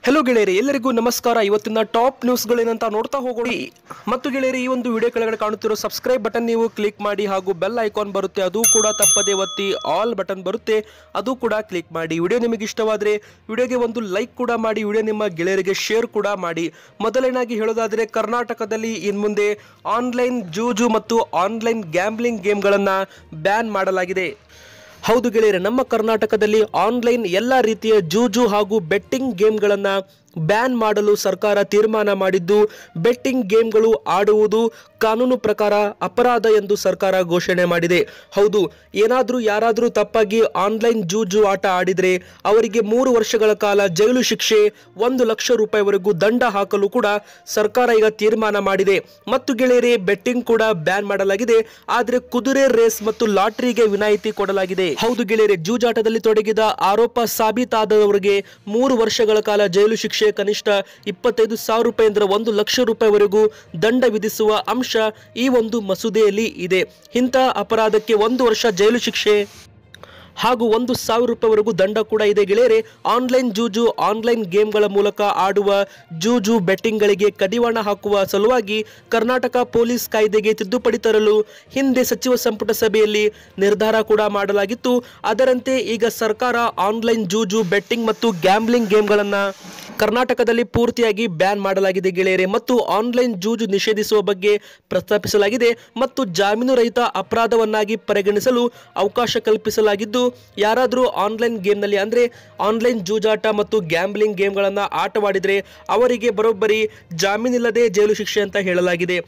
hello ಗೆಳೆಯರಿ ಎಲ್ಲರಿಗೂ ನಮಸ್ಕಾರ ಇವತ್ತಿನ ಟಾಪ್ ನ್ಯೂಸ್ಗಳೇನಂತ ನೋಡ್ತಾ ಹೋಗೋಣ ಮತ್ತು ಗೆಳೆಯರಿ ಈ ಒಂದು ವಿಡಿಯೋ ಕೆಳಗಡೆ ಕಾಣುತ್ತಿರೋ ಸಬ್ಸ್ಕ್ರೈಬ್ ಬಟನ್ ನೀವು ಕ್ಲಿಕ್ ಮಾಡಿ ಹಾಗೂ ಬೆಲ್ ಐಕಾನ್ ಬರುತ್ತೆ ಅದು ಕೂಡ ತಪ್ಪದೆ ಒತ್ತಿ ಆಲ್ ಬಟನ್ ಬರುತ್ತೆ ಅದು ಕೂಡ ಕ್ಲಿಕ್ ಮಾಡಿ ವಿಡಿಯೋ ನಿಮಗೆ ಇಷ್ಟವಾದರೆ ವಿಡಿಯೋಗೆ ಒಂದು ಲೈಕ್ ಕೂಡ ಮಾಡಿ ವಿಡಿಯೋ ನಿಮ್ಮ ಗೆಳೆಯರಿಗೆ ಶೇರ್ ಕೂಡ ಮಾಡಿ ಮೊದಲನೇದಾಗಿ ಹೇಳೋದಾದರೆ ಕರ್ನಾಟಕದಲ್ಲಿ ಇನ್ನು ಮುಂದೆ ಆನ್ಲೈನ್ ಜೂಜು ಮತ್ತು ಆನ್ಲೈನ್ ಗ್ಯಾಂಬ್ಲಿಂಗ್ ಗೇಮ್ಗಳನ್ನು ಬ್ಯಾನ್ ಮಾಡಲಾಗಿದೆ ಹೌದು ಗೆಳೆಯರೆ ನಮ್ಮ ಕರ್ನಾಟಕದಲ್ಲಿ ಆನ್ಲೈನ್ ಎಲ್ಲ ರೀತಿಯ ಜೂಜು ಹಾಗೂ ಬೆಟ್ಟಿಂಗ್ ಗೇಮ್ಗಳನ್ನು ಬ್ಯಾನ್ ಮಾಡಲು ಸರ್ಕಾರ ತೀರ್ಮಾನ ಮಾಡಿದ್ದು ಬೆಟ್ಟಿಂಗ್ ಗೇಮ್ಗಳು ಆಡುವುದು ಕಾನೂನು ಪ್ರಕಾರ ಅಪರಾಧ ಎಂದು ಸರ್ಕಾರ ಘೋಷಣೆ ಮಾಡಿದೆ ಹೌದು ಏನಾದರೂ ಯಾರಾದರೂ ತಪ್ಪಾಗಿ ಆನ್ಲೈನ್ ಜೂಜು ಆಟ ಆಡಿದರೆ ಅವರಿಗೆ ಮೂರು ವರ್ಷಗಳ ಕಾಲ ಜೈಲು ಶಿಕ್ಷೆ ಒಂದು ಲಕ್ಷ ರೂಪಾಯಿವರೆಗೂ ದಂಡ ಹಾಕಲು ಕೂಡ ಸರ್ಕಾರ ಈಗ ತೀರ್ಮಾನ ಮಾಡಿದೆ ಮತ್ತು ಗೆಳೆಯರೆ ಬೆಟ್ಟಿಂಗ್ ಕೂಡ ಬ್ಯಾನ್ ಮಾಡಲಾಗಿದೆ ಆದರೆ ಕುದುರೆ ರೇಸ್ ಮತ್ತು ಲಾಟರಿಗೆ ವಿನಾಯಿತಿ ಕೊಡಲಾಗಿದೆ ಹೌದು ಗೆಳೆಯರೆ ಜೂಜಾಟದಲ್ಲಿ ತೊಡಗಿದ ಆರೋಪ ಸಾಬೀತಾದವರಿಗೆ ಮೂರು ವರ್ಷಗಳ ಕಾಲ ಜೈಲು ಶಿಕ್ಷೆ ಕನಿಷ್ಠ ಇಪ್ಪತ್ತೈದು ಸಾವಿರ ರೂಪಾಯಿ ಅಂದ್ರೆ ಒಂದು ಲಕ್ಷ ರೂಪಾಯಿವರೆಗೂ ದಂಡ ವಿಧಿಸುವ ಅಂಶ ಈ ಒಂದು ಮಸೂದೆಯಲ್ಲಿ ಇದೆ ಇಂಥ ಅಪರಾಧಕ್ಕೆ ಒಂದು ವರ್ಷ ಜೈಲು ಶಿಕ್ಷೆ ಹಾಗೂ ಒಂದು ಸಾವಿರ ರೂಪಾಯಿವರೆಗೂ ದಂಡ ಕೂಡ ಇದೆ ಗೆಳೆಯರೆ ಆನ್ಲೈನ್ ಜೂಜು ಆನ್ಲೈನ್ ಗೇಮ್ಗಳ ಮೂಲಕ ಆಡುವ ಜೂಜು ಬೆಟ್ಟಿಂಗ್ಗಳಿಗೆ ಕಡಿವಾಣ ಹಾಕುವ ಸಲುವಾಗಿ ಕರ್ನಾಟಕ ಪೊಲೀಸ್ ಕಾಯ್ದೆಗೆ ತಿದ್ದುಪಡಿ ತರಲು ಹಿಂದೆ ಸಚಿವ ಸಂಪುಟ ಸಭೆಯಲ್ಲಿ ನಿರ್ಧಾರ ಕೂಡ ಮಾಡಲಾಗಿತ್ತು ಅದರಂತೆ ಈಗ ಸರ್ಕಾರ ಆನ್ಲೈನ್ ಜೂಜು ಬೆಟ್ಟಿಂಗ್ ಮತ್ತು ಗ್ಯಾಂಬ್ಲಿಂಗ್ ಗೇಮ್ಗಳನ್ನು ಕರ್ನಾಟಕದಲ್ಲಿ ಪೂರ್ತಿಯಾಗಿ ಬ್ಯಾನ್ ಮಾಡಲಾಗಿದೆ ಗೆಳೆಯರೆ ಮತ್ತು ಆನ್ಲೈನ್ ಜೂಜು ನಿಷೇಧಿಸುವ ಬಗ್ಗೆ ಪ್ರಸ್ತಾಪಿಸಲಾಗಿದೆ ಮತ್ತು ಜಾಮೀನು ರಹಿತ ಅಪರಾಧವನ್ನಾಗಿ ಪರಿಗಣಿಸಲು ಅವಕಾಶ ಕಲ್ಪಿಸಲಾಗಿದ್ದು ಯಾರಾದರೂ ಆನ್ಲೈನ್ ಗೇಮ್ನಲ್ಲಿ ಅಂದರೆ ಆನ್ಲೈನ್ ಜೂಜಾಟ ಮತ್ತು ಗ್ಯಾಂಬ್ಲಿಂಗ್ ಗೇಮ್ಗಳನ್ನು ಆಟವಾಡಿದರೆ ಅವರಿಗೆ ಬರೋಬ್ಬರಿ ಜಾಮೀನಿಲ್ಲದೆ ಜೈಲು ಶಿಕ್ಷೆ ಅಂತ ಹೇಳಲಾಗಿದೆ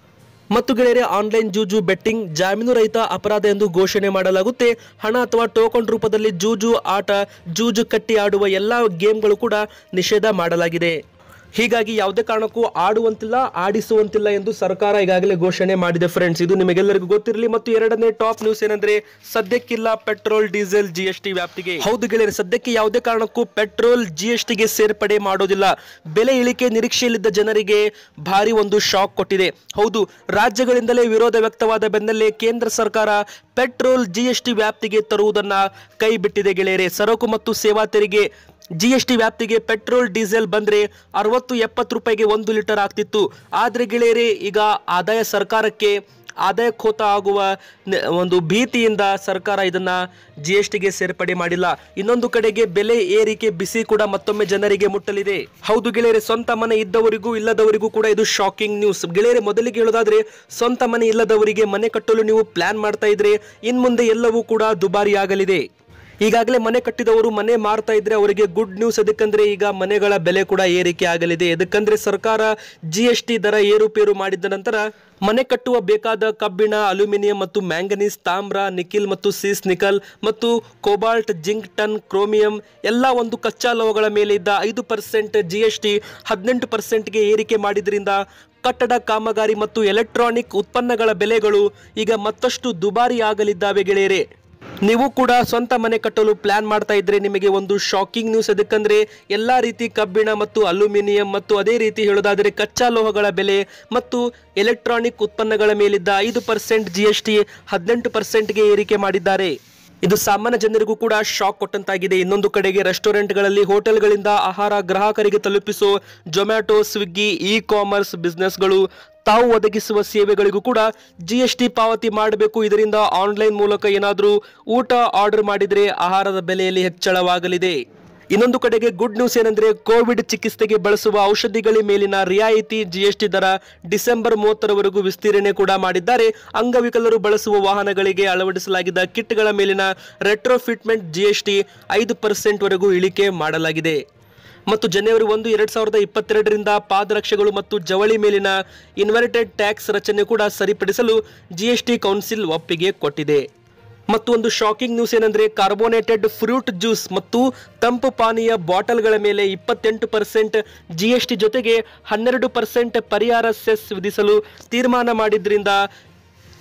ಮತ್ತು ಗೆಳೆಯರೆ ಆನ್ಲೈನ್ ಜೂಜು ಬೆಟ್ಟಿಂಗ್ ಜಾಮೀನು ರಹಿತ ಅಪರಾಧ ಎಂದು ಘೋಷಣೆ ಮಾಡಲಾಗುತ್ತೆ ಹಣ ಅಥವಾ ಟೋಕನ್ ರೂಪದಲ್ಲಿ ಜೂಜು ಆಟ ಜೂಜು ಕಟ್ಟಿ ಆಡುವ ಎಲ್ಲ ಗೇಮ್ಗಳು ಕೂಡ ನಿಷೇಧ ಮಾಡಲಾಗಿದೆ ಹೀಗಾಗಿ ಯಾವುದೇ ಕಾರಣಕ್ಕೂ ಆಡುವಂತಿಲ್ಲ ಆಡಿಸುವಂತಿಲ್ಲ ಎಂದು ಸರ್ಕಾರ ಈಗಾಗಲೇ ಘೋಷಣೆ ಮಾಡಿದೆ ಫ್ರೆಂಡ್ಸ್ ಇದು ನಿಮಗೆಲ್ಲರಿಗೂ ಗೊತ್ತಿರಲಿ ಮತ್ತು ಎರಡನೇ ಟಾಪ್ ನ್ಯೂಸ್ ಏನಂದ್ರೆ ಸದ್ಯಕ್ಕಿಲ್ಲ petrol diesel G S T ವ್ಯಾಪ್ತಿಗೆ ಹೌದು ಗೆಳೆಯರೆ ಸದ್ಯಕ್ಕೆ ಯಾವುದೇ ಕಾರಣಕ್ಕೂ ಪೆಟ್ರೋಲ್ ಜಿ ಎಸ್ ಟಿಗೆ ಸೇರ್ಪಡೆ ಮಾಡೋದಿಲ್ಲ ಬೆಲೆ ಇಳಿಕೆ ನಿರೀಕ್ಷೆಯಲ್ಲಿದ್ದ ಜನರಿಗೆ ಭಾರಿ ಒಂದು ಶಾಕ್ ಕೊಟ್ಟಿದೆ ಹೌದು ರಾಜ್ಯಗಳಿಂದಲೇ ವಿರೋಧ ವ್ಯಕ್ತವಾದ ಬೆನ್ನಲ್ಲೇ ಕೇಂದ್ರ ಸರ್ಕಾರ ಪೆಟ್ರೋಲ್ ಜಿ ಎಸ್ ಟಿ ವ್ಯಾಪ್ತಿಗೆ ತರುವುದನ್ನ ಕೈ ಬಿಟ್ಟಿದೆ ಗೆಳೆಯರೆ ಸರಕು ಮತ್ತು ಸೇವಾ ತೆರಿಗೆ ಜಿ ಎಸ್ ಟಿ ವ್ಯಾಪ್ತಿಗೆ ಪೆಟ್ರೋಲ್ ಡೀಸೆಲ್ ಬಂದ್ರೆ ಅರವತ್ತು ಎಪ್ಪತ್ತು ರೂಪಾಯಿಗೆ ಒಂದು ಲೀಟರ್ ಆಗ್ತಿತ್ತು ಆದ್ರೆ ಗೆಳೆಯರೆ ಈಗ ಆದಾಯ ಸರ್ಕಾರಕ್ಕೆ ಆದಾಯ ಖೋತ ಆಗುವ ನ- ಒಂದು ಭೀತಿಯಿಂದ ಸರ್ಕಾರ ಇದನ್ನ ಜಿ ಎಸ್ ಟಿಗೆ ಸೇರ್ಪಡೆ ಮಾಡಿಲ್ಲ ಇನ್ನೊಂದು ಕಡೆಗೆ ಬೆಲೆ ಏರಿಕೆ ಬಿಸಿ ಕೂಡ ಮತ್ತೊಮ್ಮೆ ಜನರಿಗೆ ಮುಟ್ಟಲಿದೆ ಹೌದು ಗೆಳೆಯರೆ ಸ್ವಂತ ಮನೆ ಇದ್ದವರಿಗೂ ಇಲ್ಲದವರಿಗೂ ಕೂಡ ಇದು ಶಾಕಿಂಗ್ ನ್ಯೂಸ್ ಗೆಳೆಯರೆ ಮೊದಲಿಗೆ ಹೇಳೋದಾದ್ರೆ ಸ್ವಂತ ಮನೆ ಇಲ್ಲದವರಿಗೆ ಮನೆ ಕಟ್ಟಲು ನೀವು ಪ್ಲಾನ್ ಮಾಡ್ತಾ ಇದ್ರೆ ಇನ್ ಮುಂದೆ ಎಲ್ಲವೂ ಕೂಡ ದುಬಾರಿ ಆಗಲಿದೆ ಈಗಾಗಲೇ ಮನೆ ಕಟ್ಟಿದವರು ಮನೆ ಮಾರ್ತಾ ಇದ್ರೆ ಅವರಿಗೆ ಗುಡ್ ನ್ಯೂಸ್ ಎದಕ್ಕಂದ್ರೆ ಈಗ ಮನೆಗಳ ಬೆಲೆ ಕೂಡ ಏರಿಕೆ ಆಗಲಿದೆ ಎದಕ್ಕಂದ್ರೆ ಸರ್ಕಾರ ಜಿ ಎಸ್ ಟಿ ದರ ಏರುಪೇರು ಮಾಡಿದ ನಂತರ ಮನೆ ಕಟ್ಟುವ ಬೇಕಾದ ಕಬ್ಬಿಣ ಅಲ್ಯೂಮಿನಿಯಂ ಮತ್ತು ಮ್ಯಾಂಗನೀಸ್ ತಾಮ್ರ ನಿಕಿಲ್ ಮತ್ತು ಸೀಸ್ ನಿಕಲ್ ಮತ್ತು ಕೋಬಾಲ್ಟ್ ಜಿಂಕ್ ಟನ್ ಕ್ರೋಮಿಯಂ ಎಲ್ಲ ಒಂದು ಕಚ್ಚಾ ಲೋಹಗಳ ಮೇಲೆ ಇದ್ದ ಐದು ಪರ್ಸೆಂಟ್ ಜಿ ಎಸ್ ಟಿ ಹದಿನೆಂಟು ಪರ್ಸೆಂಟ್ಗೆ ಏರಿಕೆ ಮಾಡಿದ್ರಿಂದ ಕಟ್ಟಡ ಕಾಮಗಾರಿ ಮತ್ತು ಎಲೆಕ್ಟ್ರಾನಿಕ್ ಉತ್ಪನ್ನಗಳ ಬೆಲೆಗಳು ಈಗ ಮತ್ತಷ್ಟು ದುಬಾರಿ ಆಗಲಿದ್ದಾವೆ ಗೆಳೆಯರೆ ನೀವು ಕೂಡ ಸ್ವಂತ ಮನೆ ಕಟ್ಟಲು ಪ್ಲಾನ್ ಮಾಡ್ತಾ ಇದ್ರೆ ನಿಮಗೆ ಒಂದು ಶಾಕಿಂಗ್ ನ್ಯೂಸ್ ಎದಕ್ಕಂದ್ರೆ ಎಲ್ಲಾ ರೀತಿ ಕಬ್ಬಿಣ ಮತ್ತು ಅಲ್ಯೂಮಿನಿಯಂ ಮತ್ತು ಅದೇ ರೀತಿ ಹೇಳೋದಾದರೆ ಕಚ್ಚಾ ಲೋಹಗಳ ಬೆಲೆ ಮತ್ತು ಎಲೆಕ್ಟ್ರಾನಿಕ್ ಉತ್ಪನ್ನಗಳ ಮೇಲಿದ್ದ ಐದು ಪರ್ಸೆಂಟ್ ಜಿ ಎಸ್ ಟಿ ಹದಿನೆಂಟು ಪರ್ಸೆಂಟ್ಗೆ ಏರಿಕೆ ಮಾಡಿದ್ದಾರೆ ಇದು ಸಾಮಾನ್ಯ ಜನರಿಗೂ ಕೂಡ ಶಾಕ್ ಕೊಟ್ಟಂತಾಗಿದೆ ಇನ್ನೊಂದು ಕಡೆಗೆ ರೆಸ್ಟೋರೆಂಟ್ಗಳಲ್ಲಿ ಹೋಟೆಲ್ಗಳಿಂದ ಆಹಾರ ಗ್ರಾಹಕರಿಗೆ ತಲುಪಿಸೋ ಜೊಮ್ಯಾಟೊ ಸ್ವಿಗ್ಗಿ ಇ ಕಾಮರ್ಸ್ ಬಿಸ್ನೆಸ್ಗಳು ತಾವು ಒದಗಿಸುವ ಸೇವೆಗಳಿಗೂ ಕೂಡ ಜಿ ಎಸ್ ಟಿ ಪಾವತಿ ಮಾಡಬೇಕು ಇದರಿಂದ ಆನ್ಲೈನ್ ಮೂಲಕ ಏನಾದರೂ ಊಟ ಆರ್ಡರ್ ಮಾಡಿದರೆ ಆಹಾರದ ಬೆಲೆಯಲ್ಲಿ ಹೆಚ್ಚಳವಾಗಲಿದೆ ಇನ್ನೊಂದು ಕಡೆಗೆ ಗುಡ್ ನ್ಯೂಸ್ ಏನಂದ್ರೆ ಕೋವಿಡ್ ಚಿಕಿತ್ಸೆಗೆ ಬಳಸುವ ಔಷಧಿಗಳ ಮೇಲಿನ ರಿಯಾಯಿತಿ ಜಿಎಸ್ಟಿ ದರ ಡಿಸೆಂಬರ್ ಮೂವತ್ತರವರೆಗೂ ವಿಸ್ತರಣೆ ಕೂಡ ಮಾಡಿದ್ದಾರೆ ಅಂಗವಿಕಲರು ಬಳಸುವ ವಾಹನಗಳಿಗೆ ಅಳವಡಿಸಲಾಗಿದ್ದ ಕಿಟ್ಗಳ ಮೇಲಿನ ರೆಟ್ರೋಫಿಟ್ಮೆಂಟ್ ಜಿಎಸ್ಟಿ ಐದು ಪರ್ಸೆಂಟ್ ವರೆಗೂ ಇಳಿಕೆ ಮಾಡಲಾಗಿದೆ ಮತ್ತು ಜನವರಿ ಒಂದು ಎರಡ್ ಸಾವಿರದ ಇಪ್ಪತ್ತೆರಡರಿಂದ ಪಾದರಕ್ಷೆಗಳು ಮತ್ತು ಜವಳಿ ಮೇಲಿನ ಇನ್ವರ್ಟೆಡ್ ಟ್ಯಾಕ್ಸ್ ರಚನೆ ಕೂಡ ಸರಿಪಡಿಸಲು ಜಿಎಸ್ಟಿ ಕೌನ್ಸಿಲ್ ಒಪ್ಪಿಗೆ ಕೊಟ್ಟಿದೆ ಮತ್ತು ಒಂದು ಶಾಕಿಂಗ್ ನ್ಯೂಸ್ ಏನಂದ್ರೆ ಕಾರ್ಬೋನೇಟೆಡ್ ಫ್ರೂಟ್ ಜ್ಯೂಸ್ ಮತ್ತು ತಂಪು ಪಾನೀಯ ಬಾಟಲ್ಗಳ ಮೇಲೆ ಇಪ್ಪತ್ತೆಂಟು ಪರ್ಸೆಂಟ್ ಜಿಎಸ್ಟಿ ಜೊತೆಗೆ ಹನ್ನೆರಡು ಪರ್ಸೆಂಟ್ ಪರಿಹಾರ ಸೆಸ್ ವಿಧಿಸಲು ತೀರ್ಮಾನ ಮಾಡಿದ್ರಿಂದ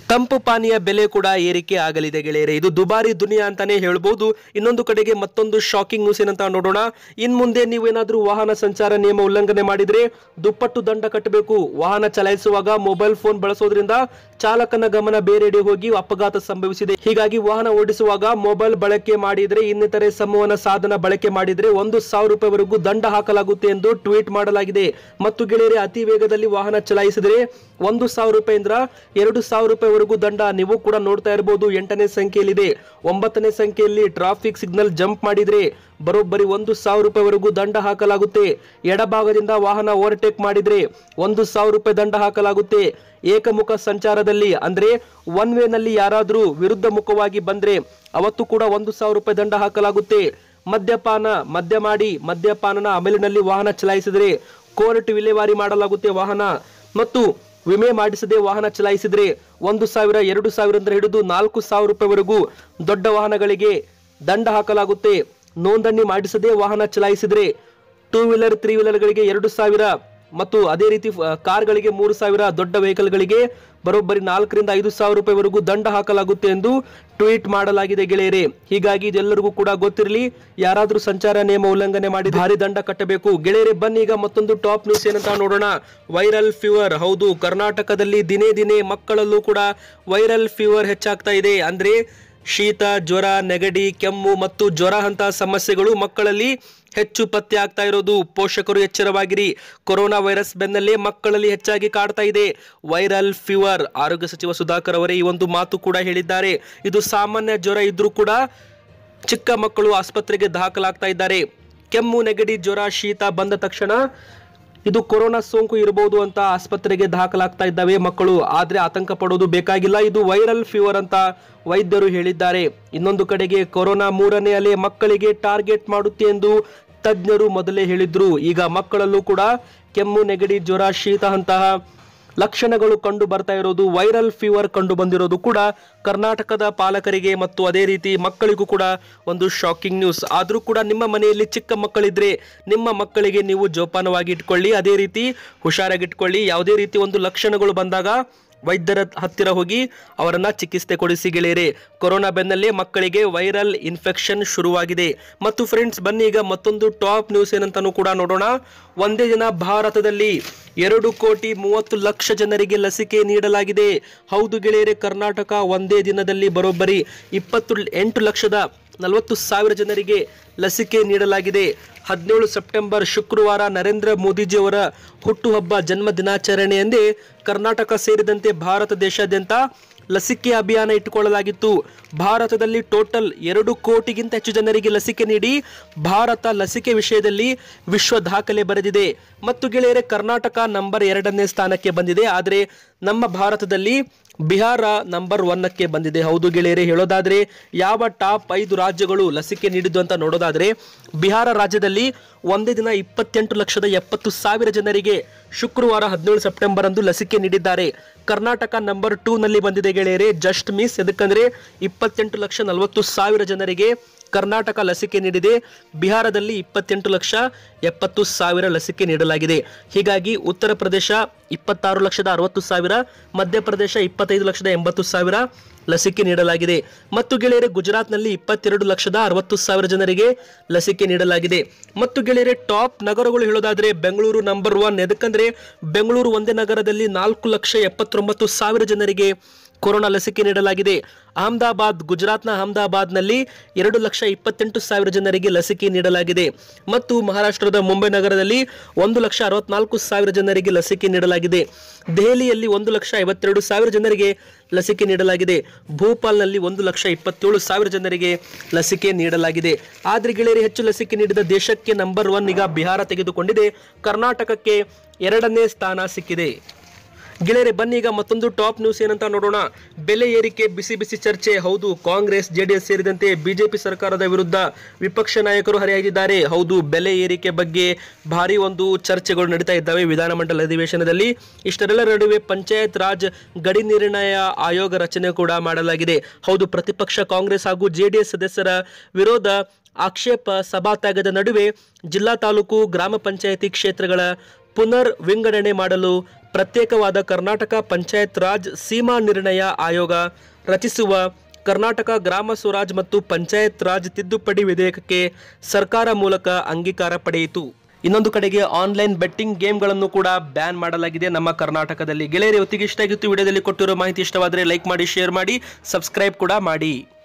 ತಂಪು ಪಾನೀಯ ಬೆಲೆ ಕೂಡ ಏರಿಕೆ ಆಗಲಿದೆ ಗೆಳೆಯರೆ ಇದು ದುಬಾರಿ ದುನಿಯಾ ಅಂತಾನೆ ಹೇಳ್ಬೋದು ಇನ್ನೊಂದು ಕಡೆಗೆ ಮತ್ತೊಂದು ಶಾಕಿಂಗ್ ನ್ಯೂಸ್ ಏನಂತ ನೋಡೋಣ ಇನ್ ಮುಂದೆ ನೀವೇನಾದ್ರೂ ವಾಹನ ಸಂಚಾರ ನಿಯಮ ಉಲ್ಲಂಘನೆ ಮಾಡಿದ್ರೆ ದುಪ್ಪಟ್ಟು ದಂಡ ಕಟ್ಟಬೇಕು ವಾಹನ ಚಲಾಯಿಸುವಾಗ ಮೊಬೈಲ್ ಫೋನ್ ಬಳಸೋದ್ರಿಂದ ಚಾಲಕನ ಗಮನ ಬೇರೆಡೆ ಹೋಗಿ ಅಪಘಾತ ಸಂಭವಿಸಿದೆ ಹೀಗಾಗಿ ವಾಹನ ಓಡಿಸುವಾಗ ಮೊಬೈಲ್ ಬಳಕೆ ಮಾಡಿದ್ರೆ ಇನ್ನಿತರೆ ಸಂವಹನ ಸಾಧನ ಬಳಕೆ ಮಾಡಿದ್ರೆ ಒಂದು ಸಾವಿರ ರೂಪಾಯಿವರೆಗೂ ದಂಡ ಹಾಕಲಾಗುತ್ತೆ ಎಂದು ಟ್ವೀಟ್ ಮಾಡಲಾಗಿದೆ ಮತ್ತು ಗೆಳೆಯರೆ ಅತಿ ವೇಗದಲ್ಲಿ ವಾಹನ ಚಲಾಯಿಸಿದರೆ ಒಂದು ಸಾವಿರ ರೂಪಾಯಿಂದ ಎರಡು ಸಾವಿರ ರೂಪಾಯಿವರೆಗೂ ದಂಡ ನೀವು ಕೂಡ ನೋಡ್ತಾ ಇರಬಹುದು ಎಂಟನೇ ಸಂಖ್ಯೆಯಲ್ಲಿದೆ ಒಂಬತ್ತನೇ ಸಂಖ್ಯೆಯಲ್ಲಿ ಟ್ರಾಫಿಕ್ ಸಿಗ್ನಲ್ ಜಂಪ್ ಮಾಡಿದ್ರೆ ಬರೋಬ್ಬರಿ ಒಂದು ಸಾವಿರ ರೂಪಾಯಿವರೆಗೂ ದಂಡ ಹಾಕಲಾಗುತ್ತೆ ಎಡಭಾಗದಿಂದ ವಾಹನ ಓವರ್ಟೇಕ್ ಮಾಡಿದ್ರೆ ಒಂದು ಸಾವಿರ ರೂಪಾಯಿ ದಂಡ ಹಾಕಲಾಗುತ್ತೆ ಏಕಮುಖ ಸಂಚಾರದಲ್ಲಿ ಅಂದ್ರೆ ಒನ್ ವೇನಲ್ಲಿ ಯಾರಾದರೂ ವಿರುದ್ಧ ಮುಖವಾಗಿ ಬಂದ್ರೆ ಅವತ್ತು ಕೂಡ ಒಂದು ಸಾವಿರ ರೂಪಾಯಿ ದಂಡ ಹಾಕಲಾಗುತ್ತೆ ಮದ್ಯಪಾನ ಮದ್ಯ ಮಾಡಿ ಮದ್ಯಪಾನನ ಅಮಲಿನಲ್ಲಿ ವಾಹನ ಚಲಾಯಿಸಿದರೆ ಕೋರ್ಟ್ ವಿಲೇವಾರಿ ಮಾಡಲಾಗುತ್ತೆ ವಾಹನ ಮತ್ತು ವಿಮೆ ಮಾಡಿಸದೆ ವಾಹನ ಚಲಾಯಿಸಿದ್ರೆ ಒಂದು ಸಾವಿರ ಎರಡು ಸಾವಿರದಿಂದ ಹಿಡಿದು ನಾಲ್ಕು ಸಾವಿರ ರೂಪಾಯಿವರೆಗೂ ದೊಡ್ಡ ವಾಹನಗಳಿಗೆ ದಂಡ ಹಾಕಲಾಗುತ್ತೆ ನೋಂದಣಿ ಮಾಡಿಸದೆ ವಾಹನ ಚಲಾಯಿಸಿದ್ರೆ ಟೂ ವೀಲರ್ ತ್ರೀ ವೀಲರ್ಗಳಿಗೆ ಎರಡು ಸಾವಿರ ಮತ್ತು ಅದೇ ರೀತಿ ಆ, ಕಾರ್ಗಳಿಗೆ ಮೂರು ಸಾವಿರ ದೊಡ್ಡ ವೆಹಿಕಲ್ಗಳಿಗೆ ಬರೋಬ್ಬರಿ ನಾಲ್ಕರಿಂದ ಐದು ಸಾವಿರ ರೂಪಾಯಿವರೆಗೂ ದಂಡ ಹಾಕಲಾಗುತ್ತೆ ಎಂದು ಟ್ವೀಟ್ ಮಾಡಲಾಗಿದೆ ಗೆಳೆಯರೆ ಹೀಗಾಗಿ ಇದೆಲ್ಲರಿಗೂ ಕೂಡ ಗೊತ್ತಿರಲಿ ಯಾರಾದರೂ ಸಂಚಾರ ನಿಯಮ ಉಲ್ಲಂಘನೆ ಮಾಡಿ ಭಾರಿ ದಂಡ ಕಟ್ಟಬೇಕು ಗೆಳೆಯರೆ ಬನ್ನಿ ಈಗ ಮತ್ತೊಂದು ಟಾಪ್ ನ್ಯೂಸ್ ಏನಂತ ನೋಡೋಣ ವೈರಲ್ ಫೀವರ್ ಹೌದು ಕರ್ನಾಟಕದಲ್ಲಿ ದಿನೇ ದಿನೇ ಮಕ್ಕಳಲ್ಲೂ ಕೂಡ ವೈರಲ್ ಫೀವರ್ ಹೆಚ್ಚಾಗ್ತಾ ಇದೆ ಅಂದ್ರೆ ಶೀತ ಜ್ವರ ನೆಗಡಿ ಕೆಮ್ಮು ಮತ್ತು ಜ್ವರ ಅಂತ ಸಮಸ್ಯೆಗಳು ಮಕ್ಕಳಲ್ಲಿ ಹೆಚ್ಚು ಪತ್ತೆ ಆಗ್ತಾ ಇರೋದು ಪೋಷಕರು ಎಚ್ಚರವಾಗಿರಿ ಕೊರೋನಾ ವೈರಸ್ ಬೆನ್ನಲ್ಲೇ ಮಕ್ಕಳಲ್ಲಿ ಹೆಚ್ಚಾಗಿ ಕಾಡ್ತಾ ಇದೆ ವೈರಲ್ ಫೀವರ್ ಆರೋಗ್ಯ ಸಚಿವ ಸುಧಾಕರ್ ಅವರೇ ಈ ಒಂದು ಮಾತು ಕೂಡ ಹೇಳಿದ್ದಾರೆ ಇದು ಸಾಮಾನ್ಯ ಜ್ವರ ಇದ್ರೂ ಕೂಡ ಚಿಕ್ಕ ಮಕ್ಕಳು ಆಸ್ಪತ್ರೆಗೆ ದಾಖಲಾಗ್ತಾ ಇದ್ದಾರೆ ಕೆಮ್ಮು ನೆಗಡಿ ಜ್ವರ ಶೀತ ಬಂದ ತಕ್ಷಣ ಇದು ಕೊರೋನಾ ಸೋಂಕು ಇರಬಹುದು ಅಂತ ಆಸ್ಪತ್ರೆಗೆ ದಾಖಲಾಗ್ತಾ ಇದ್ದಾವೆ ಮಕ್ಕಳು ಆದ್ರೆ ಆತಂಕ ಪಡೋದು ಬೇಕಾಗಿಲ್ಲ ಇದು ವೈರಲ್ ಫೀವರ್ ಅಂತ ವೈದ್ಯರು ಹೇಳಿದ್ದಾರೆ ಇನ್ನೊಂದು ಕಡೆಗೆ ಕೊರೋನಾ ಮೂರನೇ ಅಲೆ ಮಕ್ಕಳಿಗೆ ಟಾರ್ಗೆಟ್ ಮಾಡುತ್ತೆ ಎಂದು ತಜ್ಞರು ಮೊದಲೇ ಹೇಳಿದ್ರು ಈಗ ಮಕ್ಕಳಲ್ಲೂ ಕೂಡ ಕೆಮ್ಮು ನೆಗಡಿ ಜ್ವರ ಶೀತ ಅಂತಹ ಲಕ್ಷಣಗಳು ಕಂಡು ಬರ್ತಾ ಇರೋದು ವೈರಲ್ ಫೀವರ್ ಕಂಡು ಬಂದಿರೋದು ಕೂಡ ಕರ್ನಾಟಕದ ಪಾಲಕರಿಗೆ ಮತ್ತು ಅದೇ ರೀತಿ ಮಕ್ಕಳಿಗೂ ಕೂಡ ಒಂದು ಶಾಕಿಂಗ್ ನ್ಯೂಸ್ ಆದರೂ ಕೂಡ ನಿಮ್ಮ ಮನೆಯಲ್ಲಿ ಚಿಕ್ಕ ಮಕ್ಕಳಿದ್ರೆ ನಿಮ್ಮ ಮಕ್ಕಳಿಗೆ ನೀವು ಜೋಪಾನವಾಗಿ ಇಟ್ಕೊಳ್ಳಿ ಅದೇ ರೀತಿ ಹುಷಾರಾಗಿಟ್ಕೊಳ್ಳಿ ಯಾವುದೇ ರೀತಿ ಒಂದು ಲಕ್ಷಣಗಳು ಬಂದಾಗ ವೈದ್ಯರ ಹತ್ತಿರ ಹೋಗಿ ಅವರನ್ನ ಚಿಕಿತ್ಸೆ ಕೊಡಿಸಿ ಗೆಳೆಯರೆ ಕೊರೋನಾ ಬೆನ್ನಲ್ಲೇ ಮಕ್ಕಳಿಗೆ ವೈರಲ್ ಇನ್ಫೆಕ್ಷನ್ ಶುರುವಾಗಿದೆ ಮತ್ತು ಫ್ರೆಂಡ್ಸ್ ಬನ್ನಿ ಈಗ ಮತ್ತೊಂದು ಟಾಪ್ ನ್ಯೂಸ್ ಏನಂತಾನೂ ಕೂಡ ನೋಡೋಣ ಒಂದೇ ದಿನ ಭಾರತದಲ್ಲಿ ಎರಡು ಕೋಟಿ ಮೂವತ್ತು ಲಕ್ಷ ಜನರಿಗೆ ಲಸಿಕೆ ನೀಡಲಾಗಿದೆ ಹೌದು ಗೆಳೆಯರೆ ಕರ್ನಾಟಕ ಒಂದೇ ದಿನದಲ್ಲಿ ಬರೋಬ್ಬರಿ ಇಪ್ಪತ್ತು ಎಂಟು ಲಕ್ಷದ ನಲವತ್ತು ಸಾವಿರ ಜನರಿಗೆ ಲಸಿಕೆ ನೀಡಲಾಗಿದೆ ಹದಿನೇಳು ಸೆಪ್ಟೆಂಬರ್ ಶುಕ್ರವಾರ ನರೇಂದ್ರ ಮೋದಿಜಿಯವರ ಹುಟ್ಟುಹಬ್ಬ ಜನ್ಮ ದಿನಾಚರಣೆಯಂದೇ ಕರ್ನಾಟಕ ಸೇರಿದಂತೆ ಭಾರತ ದೇಶಾದ್ಯಂತ ಲಸಿಕೆ ಅಭಿಯಾನ ಇಟ್ಟುಕೊಳ್ಳಲಾಗಿತ್ತು ಭಾರತದಲ್ಲಿ ಟೋಟಲ್ ಎರಡು ಕೋಟಿಗಿಂತ ಹೆಚ್ಚು ಜನರಿಗೆ ಲಸಿಕೆ ನೀಡಿ ಭಾರತ ಲಸಿಕೆ ವಿಷಯದಲ್ಲಿ ವಿಶ್ವ ದಾಖಲೆ ಬರೆದಿದೆ ಮತ್ತು ಗೆಳೆಯರೆ ಕರ್ನಾಟಕ ನಂಬರ್ ಎರಡನೇ ಸ್ಥಾನಕ್ಕೆ ಬಂದಿದೆ ಆದರೆ ನಮ್ಮ ಭಾರತದಲ್ಲಿ ಬಿಹಾರ ನಂಬರ್ ಒನ್ನಕ್ಕೆ ಬಂದಿದೆ ಹೌದು ಗೆಳೆಯರೆ ಹೇಳೋದಾದ್ರೆ ಯಾವ ಟಾಪ್ ಐದು ರಾಜ್ಯಗಳು ಲಸಿಕೆ ನೀಡಿದ್ದು ಅಂತ ನೋಡೋದಾದ್ರೆ ಬಿಹಾರ ರಾಜ್ಯದಲ್ಲಿ ಒಂದೇ ದಿನ ಇಪ್ಪತ್ತೆಂಟು ಲಕ್ಷದ ಎಪ್ಪತ್ತು ಸಾವಿರ ಜನರಿಗೆ ಶುಕ್ರವಾರ ಹದಿನೇಳು ಸೆಪ್ಟೆಂಬರ್ ಅಂದು ಲಸಿಕೆ ನೀಡಿದ್ದಾರೆ ಕರ್ನಾಟಕ ನಂಬರ್ ಟೂ ನಲ್ಲಿ ಬಂದಿದೆ ಗೆಳೆಯರೆ ಜಸ್ಟ್ ಮಿಸ್ ಎದಕ್ಕಂದ್ರೆ ಇಪ್ಪತ್ತೆಂಟು ಲಕ್ಷ ನಲವತ್ತು ಸಾವಿರ ಜನರಿಗೆ ಕರ್ನಾಟಕ ಲಸಿಕೆ ನೀಡಿದೆ ಬಿಹಾರದಲ್ಲಿ ಇಪ್ಪತ್ತೆಂಟು ಲಕ್ಷ ಎಪ್ಪತ್ತು ಸಾವಿರ ಲಸಿಕೆ ನೀಡಲಾಗಿದೆ ಹೀಗಾಗಿ ಉತ್ತರ ಪ್ರದೇಶ ಇಪ್ಪತ್ತಾರು ಲಕ್ಷದ ಅರವತ್ತು ಸಾವಿರ ಮಧ್ಯಪ್ರದೇಶ ಇಪ್ಪತ್ತೈದು ಲಕ್ಷದ ಎಂಬತ್ತು ಸಾವಿರ ಲಸಿಕೆ ನೀಡಲಾಗಿದೆ ಮತ್ತು ಗೆಳೆಯರೆ ಗುಜರಾತ್ನಲ್ಲಿ ಇಪ್ಪತ್ತೆರಡು ಲಕ್ಷದ ಅರವತ್ತು ಸಾವಿರ ಜನರಿಗೆ ಲಸಿಕೆ ನೀಡಲಾಗಿದೆ ಮತ್ತು ಗೆಳೆಯರೆ ಟಾಪ್ ನಗರಗಳು ಹೇಳೋದಾದ್ರೆ ಬೆಂಗಳೂರು ನಂಬರ್ ಒನ್ ಎದಕ್ಕಂದ್ರೆ ಬೆಂಗಳೂರು ಒಂದೇ ನಗರದಲ್ಲಿ ನಾಲ್ಕು ಲಕ್ಷ ಎಪ್ಪತ್ತೊಂಬತ್ತು ಸಾವಿರ ಜನರಿಗೆ ಕೊರೋನಾ ಲಸಿಕೆ ನೀಡಲಾಗಿದೆ ಅಹಮದಾಬಾದ್ ಗುಜರಾತ್ನ ಅಹಮದಾಬಾದ್ನಲ್ಲಿ ಎರಡು ಲಕ್ಷ ಇಪ್ಪತ್ತೆಂಟು ಸಾವಿರ ಜನರಿಗೆ ಲಸಿಕೆ ನೀಡಲಾಗಿದೆ ಮತ್ತು ಮಹಾರಾಷ್ಟ್ರದ ಮುಂಬೈ ನಗರದಲ್ಲಿ ಒಂದು ಲಕ್ಷ ಅರವತ್ನಾಲ್ಕು ಸಾವಿರ ಜನರಿಗೆ ಲಸಿಕೆ ನೀಡಲಾಗಿದೆ ದೆಹಲಿಯಲ್ಲಿ ಒಂದು ಲಕ್ಷ ಐವತ್ತೆರಡು ಸಾವಿರ ಜನರಿಗೆ ಲಸಿಕೆ ನೀಡಲಾಗಿದೆ ಭೋಪಾಲ್ನಲ್ಲಿ ಒಂದು ಲಕ್ಷ ಇಪ್ಪತ್ತೇಳು ಸಾವಿರ ಜನರಿಗೆ ಲಸಿಕೆ ನೀಡಲಾಗಿದೆ ಆದರೆ ಗೆಳೆಯರಿ ಹೆಚ್ಚು ಲಸಿಕೆ ನೀಡಿದ ದೇಶಕ್ಕೆ ನಂಬರ್ ಒನ್ ಈಗ ಬಿಹಾರ ತೆಗೆದುಕೊಂಡಿದೆ ಕರ್ನಾಟಕಕ್ಕೆ ಎರಡನೇ ಸ್ಥಾನ ಸಿಕ್ಕಿದೆ ಗೆಳೆಯರೆ ಬನ್ನಿ ಈಗ ಮತ್ತೊಂದು ಟಾಪ್ ನ್ಯೂಸ್ ಏನಂತ ನೋಡೋಣ ಬೆಲೆ ಏರಿಕೆ ಬಿಸಿ ಬಿಸಿ ಚರ್ಚೆ ಹೌದು ಕಾಂಗ್ರೆಸ್ ಜೆಡಿಎಸ್ ಸೇರಿದಂತೆ ಬಿಜೆಪಿ ಸರ್ಕಾರದ ವಿರುದ್ಧ ವಿಪಕ್ಷ ನಾಯಕರು ಹರಿಯಾಗಿದ್ದಾರೆ ಹೌದು ಬೆಲೆ ಏರಿಕೆ ಬಗ್ಗೆ ಭಾರಿ ಒಂದು ಚರ್ಚೆಗಳು ನಡೀತಾ ಇದ್ದಾವೆ ವಿಧಾನಮಂಡಲ ಅಧಿವೇಶನದಲ್ಲಿ ಇಷ್ಟರೆಲ್ಲ ನಡುವೆ ಪಂಚಾಯತ್ ರಾಜ್ ಗಡಿ ನಿರ್ಣಯ ಆಯೋಗ ರಚನೆ ಕೂಡ ಮಾಡಲಾಗಿದೆ ಹೌದು ಪ್ರತಿಪಕ್ಷ ಕಾಂಗ್ರೆಸ್ ಹಾಗೂ ಜೆಡಿಎಸ್ ಸದಸ್ಯರ ವಿರೋಧ ಆಕ್ಷೇಪ ಸಭಾತ್ಯಾಗದ ನಡುವೆ ಜಿಲ್ಲಾ ತಾಲೂಕು ಗ್ರಾಮ ಪಂಚಾಯಿತಿ ಕ್ಷೇತ್ರಗಳ ಪುನರ್ ವಿಂಗಡಣೆ ಮಾಡಲು ಪ್ರತ್ಯೇಕವಾದ ಕರ್ನಾಟಕ ಪಂಚಾಯತ್ ರಾಜ್ ಸೀಮಾ ನಿರ್ಣಯ ಆಯೋಗ ರಚಿಸುವ ಕರ್ನಾಟಕ ಗ್ರಾಮ ಸ್ವರಾಜ್ ಮತ್ತು ಪಂಚಾಯತ್ ರಾಜ್ ತಿದ್ದುಪಡಿ ವಿಧೇಯಕಕ್ಕೆ ಸರ್ಕಾರ ಮೂಲಕ ಅಂಗೀಕಾರ ಪಡೆಯಿತು ಇನ್ನೊಂದು ಕಡೆಗೆ ಆನ್ಲೈನ್ ಬೆಟ್ಟಿಂಗ್ ಗೇಮ್ಗಳನ್ನು ಕೂಡ ಬ್ಯಾನ್ ಮಾಡಲಾಗಿದೆ ನಮ್ಮ ಕರ್ನಾಟಕದಲ್ಲಿ ಗೆಳೆಯರಿ ಹೊತ್ತಿಗೆ ಇಷ್ಟ ಆಗಿತ್ತು ವಿಡಿಯೋದಲ್ಲಿ ಕೊಟ್ಟಿರೋ ಮಾಹಿತಿ ಇಷ್ಟವಾದರೆ ಲೈಕ್ ಮಾಡಿ ಶೇರ್ ಮಾಡಿ ಸಬ್ಸ್ಕ್ರೈಬ್ ಕೂಡ ಮಾಡಿ